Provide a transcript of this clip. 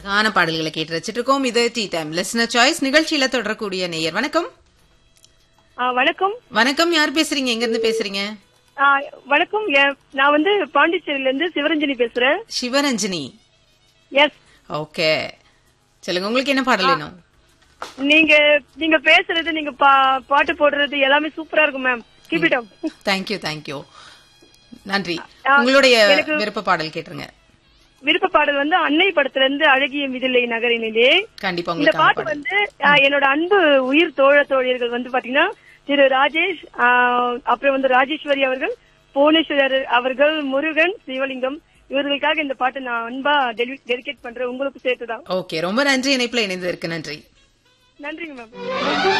அழகான பாடல்களை கேட்டு வச்சிட்டு இருக்கோம் இது டீ டைம் லிஸ்னர் சாய்ஸ் நிகழ்ச்சியில தொடரக்கூடிய நேயர் வணக்கம் ஆ, வணக்கம் வணக்கம் யார் பேசுறீங்க எங்க இருந்து பேசுறீங்க ஆ, வணக்கம் எ- நான் வந்து பாண்டிச்சேரியில இருந்து சிவரஞ்சனி பேசுறேன் சிவரஞ்சனி எஸ் ஓகே சொல்லுங்க உங்களுக்கு என்ன பாடல் வேணும் நீங்க நீங்க பேசுறது நீங்க பா- பாட்டு போடுறது எல்லாமே சூப்பரா இருக்கும் ma'am keep it up thank you thank you நன்றி ஆ, உங்களுடைய எனக்கு- விருப்ப பாடல் கேட்டுருங்க விருப்ப பாடல் வந்து அன்னை படத்துல இருந்து அழகிய மிதிலை நகரினிலே கண்டிப்பா இந்த உங்களுக்கு பாட்டு பாடல் வந்து ஆ, என்னோட அன்பு உயிர் தோழ தோழியர்கள் வந்து பாத்தீங்கன்னா திரு ராஜேஷ் ஆ, அப்புறம் வந்து ராஜேஸ்வரி அவர்கள் புவனேஸ்வரர் அவர்கள் முருகன் சிவலிங்கம் இவர்களுக்காக இந்த பாட்டை நான் அன்பா டெடிகேட் பண்றேன் உங்களுக்கு சேர்த்துதான் ஓகே ரொம்ப நன்றி இணைப்புல இணைந்ததற்கு நன்றி நன்றிங்க மேம்